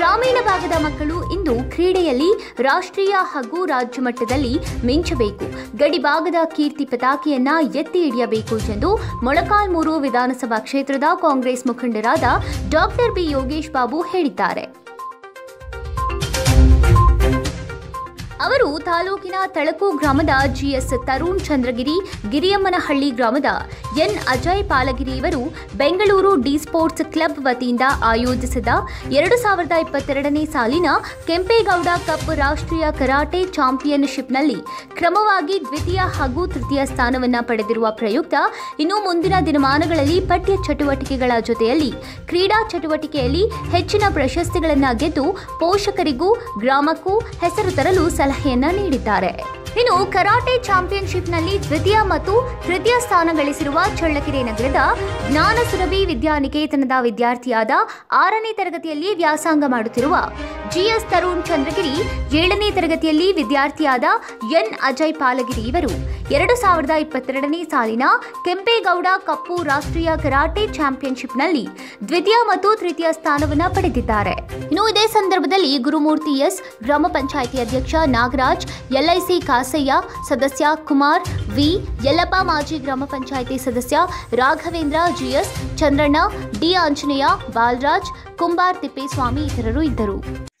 ಗ್ರಾಮೀಣ ಭಾಗದ ಮಕ್ಕಳು ಇಂದು ಕ್ರೀಡೆಯಲ್ಲಿ ರಾಷ್ಟ್ರೀಯ ಹಾಗೂ ರಾಜ್ಯ ಮಟ್ಟದಲ್ಲಿ ಮಿಂಚಬೇಕು ಗಡಿ ಭಾಗದ ಕೀರ್ತಿ ಪತಾಕೆಯನ್ನ ಎತ್ತಿ ಹಿಡಿಯಬೇಕು ಎಂದು ಮೊಳಕಾಲ್ಮೂರು ವಿಧಾನಸಭಾ ಕ್ಷೇತ್ರದ ಕಾಂಗ್ರೆಸ್ ಮುಖಂಡರಾದ ಡಾಕ್ಟರ್ ಬಿ ಯೋಗೇಶ್ ಬಾಬು ಹೇಳಿದ್ದಾರೆ ಅವರು ತಾಲೂಕಿನ ತಳಕು ಗ್ರಾಮದ ಜಿಎಸ್ ತರುಣ್ ಚಂದ್ರಗಿರಿ ಗಿರಿಯಮ್ಮನಹಳ್ಳಿ ಗ್ರಾಮದ ಎನ್ ಅಜಯ್ ಪಾಲಗಿರಿ ಇವರು ಬೆಂಗಳೂರು ಡಿ ಸ್ಪೋರ್ಟ್ಸ್ ಕ್ಲಬ್ ವತಿಯಿಂದ ಆಯೋಜಿಸಿದ ಎರಡು ಸಾವಿರದ ಇಪ್ಪತ್ತೆರಡನೇ ಸಾಲಿನ ಕೆಂಪೇಗೌಡ ಕಪ್ ರಾಷ್ಟ್ರೀಯ ಕರಾಟೆ ಚಾಂಪಿಯನ್ಶಿಪ್ನಲ್ಲಿ ಕ್ರಮವಾಗಿ ದ್ವಿತೀಯ ಹಾಗೂ ತೃತೀಯ ಸ್ಥಾನವನ್ನು ಪಡೆದಿರುವ ಪ್ರಯುಕ್ತ ಇನ್ನು ಮುಂದಿನ ದಿನಮಾನಗಳಲ್ಲಿ ಪಠ್ಯ ಚಟುವಟಿಕೆಗಳ ಜೊತೆಯಲ್ಲಿ ಕ್ರೀಡಾ ಚಟುವಟಿಕೆಯಲ್ಲಿ ಹೆಚ್ಚಿನ ಪ್ರಶಸ್ತಿಗಳನ್ನು ಗೆದ್ದು ಪೋಷಕರಿಗೂ ಗ್ರಾಮಕ್ಕೂ ಹೆಸರು ತರಲು ಸಲಹೆಯನ್ನ ನೀಡಿದ್ದಾರೆ ಇನ್ನು ಕರಾಟೆ ಚಾಂಪಿಯನ್ಶಿಪ್ನಲ್ಲಿ ದ್ವಿತೀಯ ಮತ್ತು ತೃತೀಯ ಸ್ಥಾನ ಗಳಿಸಿರುವ ಚಳ್ಳಕೆರೆ ನಗರದ ಜ್ಞಾನ ಸುರಭಿ ವಿದ್ಯಾನಿಕೇತನದ ವಿದ್ಯಾರ್ಥಿಯಾದ ಆರನೇ ತರಗತಿಯಲ್ಲಿ ವ್ಯಾಸಂಗ ಮಾಡುತ್ತಿರುವ ಜಿಎಸ್ ತರುಣ್ ಚಂದ್ರಗಿರಿ ಏಳನೇ ತರಗತಿಯಲ್ಲಿ ವಿದ್ಯಾರ್ಥಿಯಾದ ಎನ್ ಅಜಯ್ ಪಾಲಗಿರಿ ಇವರು ಎರಡು ಸಾವಿರದ ಇಪ್ಪತ್ತೆರಡನೇ ಸಾಲಿನ ಕೆಂಪೇಗೌಡ ಕಪ್ಪು ರಾಷ್ಟ್ರೀಯ ಕರಾಟೆ ಚಾಂಪಿಯನ್ಶಿಪ್ನಲ್ಲಿ ದ್ವಿತೀಯ ಮತ್ತು ತೃತೀಯ ಸ್ಥಾನವನ್ನು ಪಡೆದಿದ್ದಾರೆ ಇನ್ನು ಇದೇ ಸಂದರ್ಭದಲ್ಲಿ ಗುರುಮೂರ್ತಿ ಎಸ್ ಗ್ರಾಮ ಪಂಚಾಯಿತಿ ಅಧ್ಯಕ್ಷ ನಾಗರಾಜ್ ಎಲ್ಐಸಿ ಕಾಸಯ್ಯ ಸದಸ್ಯ ಕುಮಾರ್ ವಿ ಯಲ್ಲಪ್ಪ ಮಾಜಿ ಗ್ರಾಮ ಪಂಚಾಯಿತಿ ಸದಸ್ಯ ರಾಘವೇಂದ್ರ ಜಿಎಸ್ ಚಂದ್ರಣ್ಣ ಡಿ ಆಂಜನೇಯ ಬಾಲರಾಜ್ ಕುಂಬಾರ್ ತಿಪ್ಪೇಸ್ವಾಮಿ ಇತರರು ಇದ್ದರು